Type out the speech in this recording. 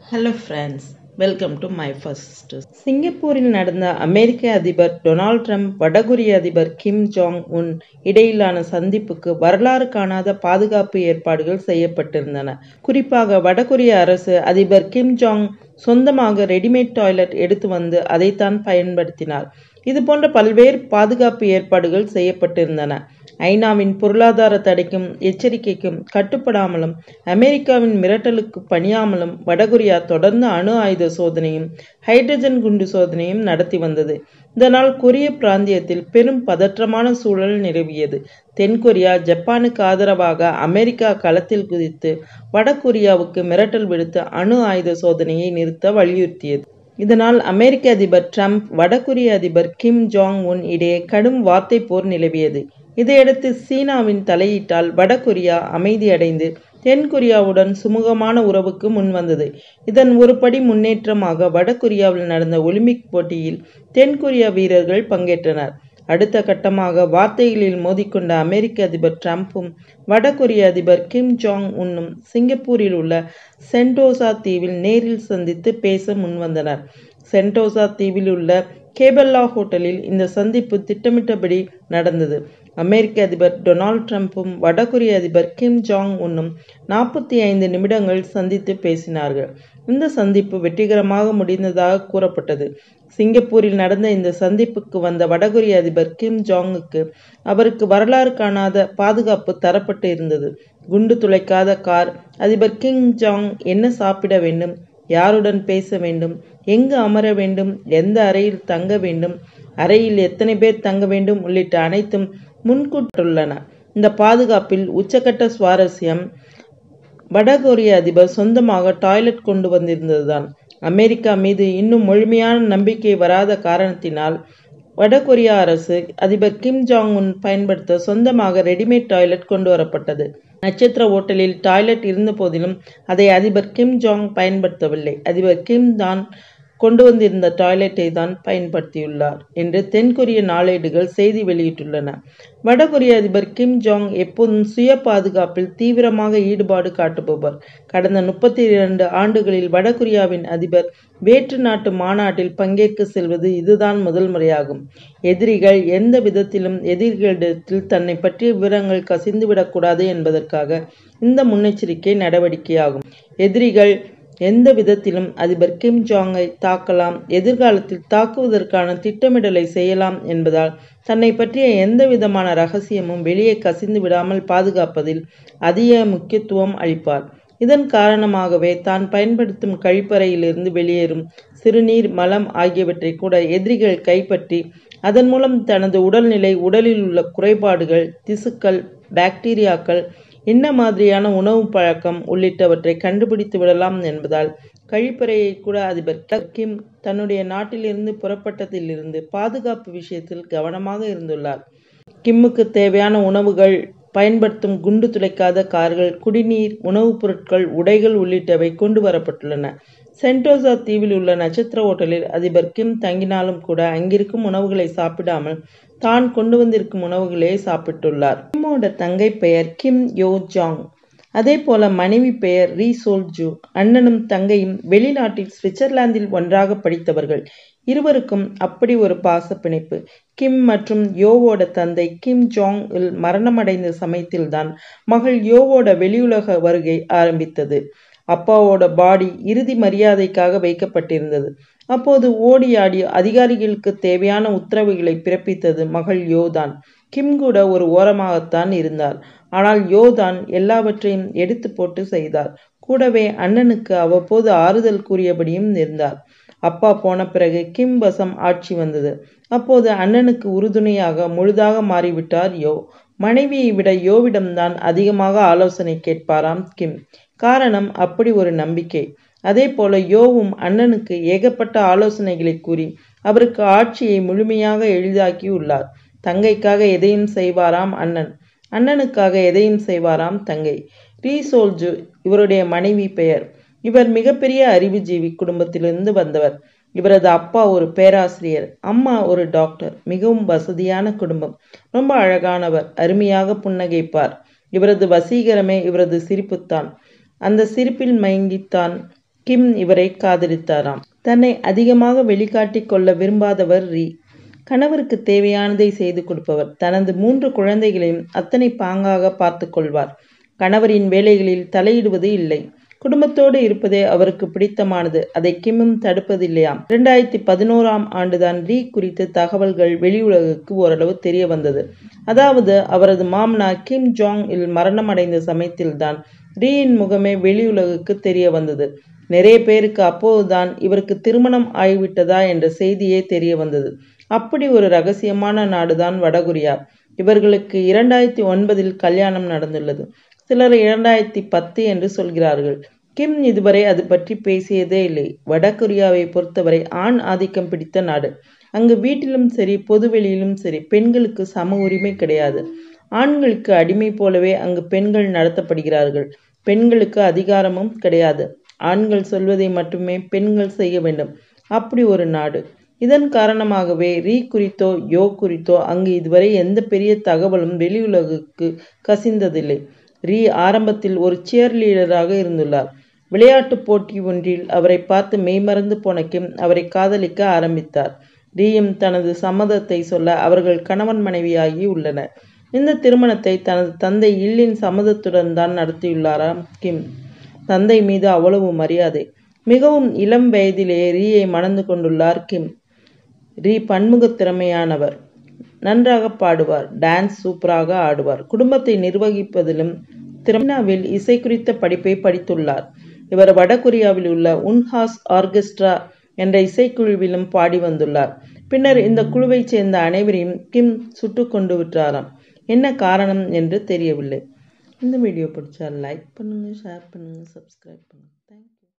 hello friends welcome to my first சிங்கப்பூரில் நடந்த அமெரிக்க அதிபர் டொனால்ட் ட்ரம்ப் வடகொரிய அதிபர் கிம் ஜாங் உன் இடையிலான சந்திப்புக்கு வரலாறு காணாத பாதுகாப்பு ஏற்பாடுகள் செய்யப்பட்டிருந்தன குறிப்பாக வடகொரிய அரசு அதிபர் கிம் ஜாங் சொந்தமாக ரெடிமேட் டாய்லெட் எடுத்து வந்து அதைத்தான் பயன்படுத்தினார் இது போன்ற பல்வேறு பாதுகாப்பு ஏற்பாடுகள் செய்யப்பட்டிருந்தன ஐநாவின் பொருளாதார தடைக்கும் எச்சரிக்கைக்கும் கட்டுப்படாமலும் அமெரிக்காவின் மிரட்டலுக்கு பணியாமலும் வடகொரியா தொடர்ந்து அணு ஆயுத சோதனையும் ஹைட்ரஜன் குண்டு சோதனையும் நடத்தி வந்தது இதனால் கொரிய பிராந்தியத்தில் பெரும் பதற்றமான சூழல் நிலவியது தென்கொரியா ஜப்பானுக்கு ஆதரவாக அமெரிக்கா களத்தில் குதித்து வடகொரியாவுக்கு மிரட்டல் விடுத்து அணு ஆயுத சோதனையை நிறுத்த வலியுறுத்தியது இதனால் அமெரிக்க அதிபர் ட்ரம்ப் வடகொரிய அதிபர் கிம் ஜாங் உன் இடையே கடும் வார்த்தை போர் நிலவியது இதையடுத்து சீனாவின் தலையீட்டால் வடகொரியா அமைதியடைந்து தென்கொரியாவுடன் சுமூகமான உறவுக்கு முன்வந்தது இதன் ஒரு படி முன்னேற்றமாக வடகொரியாவில் நடந்த ஒலிம்பிக் போட்டியில் தென்கொரியா வீரர்கள் பங்கேற்றனர் அடுத்த கட்டமாக வார்த்தைகளில் மோதிக்கொண்ட அமெரிக்க அதிபர் ட்ரம்ப்பும் வடகொரிய அதிபர் கிம் ஜாங் உன்னும் சிங்கப்பூரில் உள்ள சென்டோசா தீவில் நேரில் சந்தித்து பேச முன்வந்தனர் சென்டோசா தீவில் உள்ள கேபல்லா ஹோட்டலில் இந்த சந்திப்பு திட்டமிட்டபடி நடந்தது அமெரிக்க அதிபர் டொனால்ட் ட்ரம்ப்பும் வடகொரிய அதிபர் கிம் ஜாங் உன்னும் நாற்பத்தி ஐந்து நிமிடங்கள் சந்தித்து பேசினார்கள் இந்த சந்திப்பு வெற்றிகரமாக முடிந்ததாக கூறப்பட்டது சிங்கப்பூரில் நடந்த இந்த சந்திப்புக்கு வந்த வடகொரிய அதிபர் கிம் ஜாங்குக்கு அவருக்கு வரலாறு காணாத பாதுகாப்பு தரப்பட்டு இருந்தது குண்டு துளைக்காத கார் அதிபர் கிம் ஜாங் என்ன சாப்பிட வேண்டும் யாருடன் பேச வேண்டும் எங்கு அமர வேண்டும் எந்த அறையில் தங்க வேண்டும் அறையில் எத்தனை பேர் தங்க வேண்டும் உள்ளிட்ட அனைத்தும் முன்கூட்டுள்ளன இந்த பாதுகாப்பில் உச்சக்கட்ட சுவாரஸ்யம் வடகொரிய அதிபர் சொந்தமாக டாய்லெட் கொண்டு வந்திருந்ததுதான் அமெரிக்கா மீது இன்னும் முழுமையான நம்பிக்கை வராத காரணத்தினால் வடகொரியா அரசு அதிபர் கிம் ஜாங் உன் பயன்படுத்த சொந்தமாக ரெடிமேட் டாய்லெட் கொண்டு வரப்பட்டது நட்சத்திர ஓட்டலில் டாய்லெட் இருந்த போதிலும் அதை அதிபர் கிம் ஜாங் பயன்படுத்தவில்லை அதிபர் கிம் தான் கொண்டு வந்திருந்த டாய்லெட்டை தான் பயன்படுத்தியுள்ளார் என்று தென்கொரிய நாளேடுகள் செய்தி வெளியிட்டுள்ளன வடகொரிய அதிபர் கிம் ஜாங் எப்போதும் சுய பாதுகாப்பில் தீவிரமாக ஈடுபாடு காட்டுபவர் கடந்த முப்பத்தி இரண்டு ஆண்டுகளில் வடகொரியாவின் அதிபர் வேற்று நாட்டு மாநாட்டில் பங்கேற்க செல்வது இதுதான் முதல் முறையாகும் எதிரிகள் எந்த விதத்திலும் எதிரிகளிடத்தில் தன்னை பற்றிய விவரங்கள் கசிந்துவிடக்கூடாது என்பதற்காக இந்த முன்னெச்சரிக்கை நடவடிக்கையாகும் எதிரிகள் எந்த விதத்திலும் அதிபர் கிம் ஜாங்கை தாக்கலாம் எதிர்காலத்தில் தாக்குவதற்கான திட்டமிடலை செய்யலாம் என்பதால் தன்னை பற்றிய எந்த விதமான ரகசியமும் வெளியே கசிந்து விடாமல் பாதுகாப்பதில் அதிக முக்கியத்துவம் அளிப்பார் இதன் காரணமாகவே தான் பயன்படுத்தும் கழிப்பறையிலிருந்து வெளியேறும் சிறுநீர் மலம் ஆகியவற்றை கூட எதிரிகள் கைப்பற்றி அதன் மூலம் தனது உடல்நிலை உடலில் உள்ள குறைபாடுகள் திசுக்கள் பாக்டீரியாக்கள் என்ன மாதிரியான உணவு பழக்கம் உள்ளிட்டவற்றை கண்டுபிடித்து விடலாம் என்பதால் கழிப்பறையை கூட அதிபர் கிம் தன்னுடைய நாட்டிலிருந்து புறப்பட்டதிலிருந்து பாதுகாப்பு விஷயத்தில் கவனமாக இருந்துள்ளார் கிம்முக்கு தேவையான உணவுகள் பயன்படுத்தும் குண்டு துளைக்காத கார்கள் குடிநீர் உணவுப் பொருட்கள் உடைகள் உள்ளிட்டவை கொண்டு வரப்பட்டுள்ளன சென்டோசா தீவில் உள்ள நட்சத்திர ஓட்டலில் அதிபர் கிம் தங்கினாலும் கூட அங்கிருக்கும் உணவுகளை சாப்பிடாமல் தான் கொண்டு வந்திருக்கும் உணவுகளே சாப்பிட்டுள்ளார் கிம்மோட தங்கை பெயர் கிம் யோ ஜாங் அதே போல மனைவி பெயர் ரீ சோல் ஜூ அண்ணனும் தங்கையும் வெளிநாட்டில் சுவிட்சர்லாந்தில் ஒன்றாக படித்தவர்கள் இருவருக்கும் அப்படி ஒரு பாச பிணைப்பு கிம் மற்றும் யோவோட தந்தை கிம் ஜாங் இல் மரணமடைந்த சமயத்தில்தான் மகள் யோவோட வெளியுலக வருகை ஆரம்பித்தது அப்பாவோட பாடி இறுதி மரியாதைக்காக வைக்கப்பட்டிருந்தது அப்போது ஓடி ஆடி அதிகாரிகளுக்கு தேவையான உத்தரவுகளை பிறப்பித்தது மகள் யோதான் கிம் கூட ஒரு ஓரமாகத்தான் இருந்தார் ஆனால் யோதான் எல்லாவற்றையும் எடுத்து போட்டு செய்தார் கூடவே அண்ணனுக்கு அவ்வப்போது ஆறுதல் கூறியபடியும் இருந்தார் அப்பா போன பிறகு கிம் வசம் ஆட்சி வந்தது அப்போது அண்ணனுக்கு உறுதுணையாக முழுதாக மாறிவிட்டார் யோ மனைவியை விட யோவிடம்தான் அதிகமாக ஆலோசனை கேட்பாராம் கிம் காரணம் அப்படி ஒரு நம்பிக்கை அதே போல யோவும் அண்ணனுக்கு ஏகப்பட்ட ஆலோசனைகளை கூறி அவருக்கு ஆட்சியை முழுமையாக எளிதாக்கி உள்ளார் தங்கைக்காக எதையும் செய்வாராம் அண்ணன் அண்ணனுக்காக எதையும் செய்வாராம் தங்கை ரீசோல்ஜு இவருடைய மனைவி பெயர் இவர் மிகப்பெரிய அறிவுஜீவி குடும்பத்திலிருந்து வந்தவர் இவரது அப்பா ஒரு பேராசிரியர் அம்மா ஒரு டாக்டர் மிகவும் வசதியான குடும்பம் ரொம்ப அழகானவர் அருமையாக புன்னகைப்பார் இவரது வசீகரமே இவரது சிரிப்புத்தான் அந்த சிரிப்பில் மயங்கித்தான் கிம் இவரை காதலித்தாராம் தன்னை அதிகமாக வெளிக்காட்டிக் கொள்ள விரும்பாதவர் ரீ கணவருக்கு தேவையானதை செய்து கொடுப்பவர் தனது மூன்று குழந்தைகளையும் அத்தனை பாங்காக பார்த்து கொள்வார் கணவரின் வேலைகளில் தலையிடுவது இல்லை குடும்பத்தோடு இருப்பதே அவருக்கு பிடித்தமானது அதை கிம்மும் தடுப்பதில்லையாம் இரண்டாயிரத்தி பதினோராம் ஆண்டுதான் ரீ குறித்த தகவல்கள் வெளியுலகுக்கு ஓரளவு தெரிய வந்தது அதாவது அவரது மாமனா கிம் ஜாங் இல் மரணமடைந்த சமயத்தில்தான் ரீயின் முகமே வெளியுலகுக்கு தெரிய வந்தது நிறைய பேருக்கு அப்போதுதான் இவருக்கு திருமணம் ஆகிவிட்டதா என்ற செய்தியே தெரிய வந்தது அப்படி ஒரு ரகசியமான நாடுதான் வடகொரியா இவர்களுக்கு இரண்டாயிரத்தி ஒன்பதில் கல்யாணம் நடந்துள்ளது சிலர் இரண்டாயிரத்தி பத்து என்று சொல்கிறார்கள் கிம் இதுவரை அது பற்றி பேசியதே இல்லை வடகொரியாவை பொறுத்தவரை ஆண் ஆதிக்கம் பிடித்த நாடு அங்கு வீட்டிலும் சரி பொதுவெளியிலும் சரி பெண்களுக்கு சம உரிமை கிடையாது ஆண்களுக்கு அடிமை போலவே அங்கு பெண்கள் நடத்தப்படுகிறார்கள் பெண்களுக்கு அதிகாரமும் கிடையாது ஆண்கள் சொல்வதை மட்டுமே பெண்கள் செய்ய வேண்டும் அப்படி ஒரு நாடு இதன் காரணமாகவே ரீ குறித்தோ யோ குறித்தோ அங்கு இதுவரை எந்த பெரிய தகவலும் வெளியுலகுக்கு கசிந்ததில்லை ரீ ஆரம்பத்தில் ஒரு சியர் லீடராக இருந்துள்ளார் விளையாட்டுப் போட்டி ஒன்றில் அவரை பார்த்து மெய்மறந்து போன கிம் அவரை காதலிக்க ஆரம்பித்தார் ரீயும் தனது சம்மதத்தை சொல்ல அவர்கள் கணவன் மனைவியாகி உள்ளனர் இந்த திருமணத்தை தனது தந்தை இல்லின் சம்மதத்துடன் தான் நடத்தியுள்ளாராம் கிம் தந்தை மீது அவ்வளவு மரியாதை மிகவும் இளம் வயதிலே ரீயை மணந்து கொண்டுள்ளார் கிம் ரீ பன்முக திறமையானவர் நன்றாக பாடுவார் டான்ஸ் சூப்பராக ஆடுவார் குடும்பத்தை நிர்வகிப்பதிலும் திறனாவில் இசை குறித்த படிப்பை படித்துள்ளார் இவர் வடகொரியாவில் உள்ள உன்ஹாஸ் ஆர்கெஸ்ட்ரா என்ற இசைக்குழுவிலும் பாடி வந்துள்ளார் பின்னர் இந்த குழுவைச் சேர்ந்த அனைவரையும் கிம் சுட்டு கொண்டு விட்டாராம் என்ன காரணம் என்று தெரியவில்லை இந்த வீடியோ பிடிச்சா லைக் பண்ணுங்கள் ஷேர் பண்ணுங்கள் சப்ஸ்கிரைப் பண்ணுங்கள்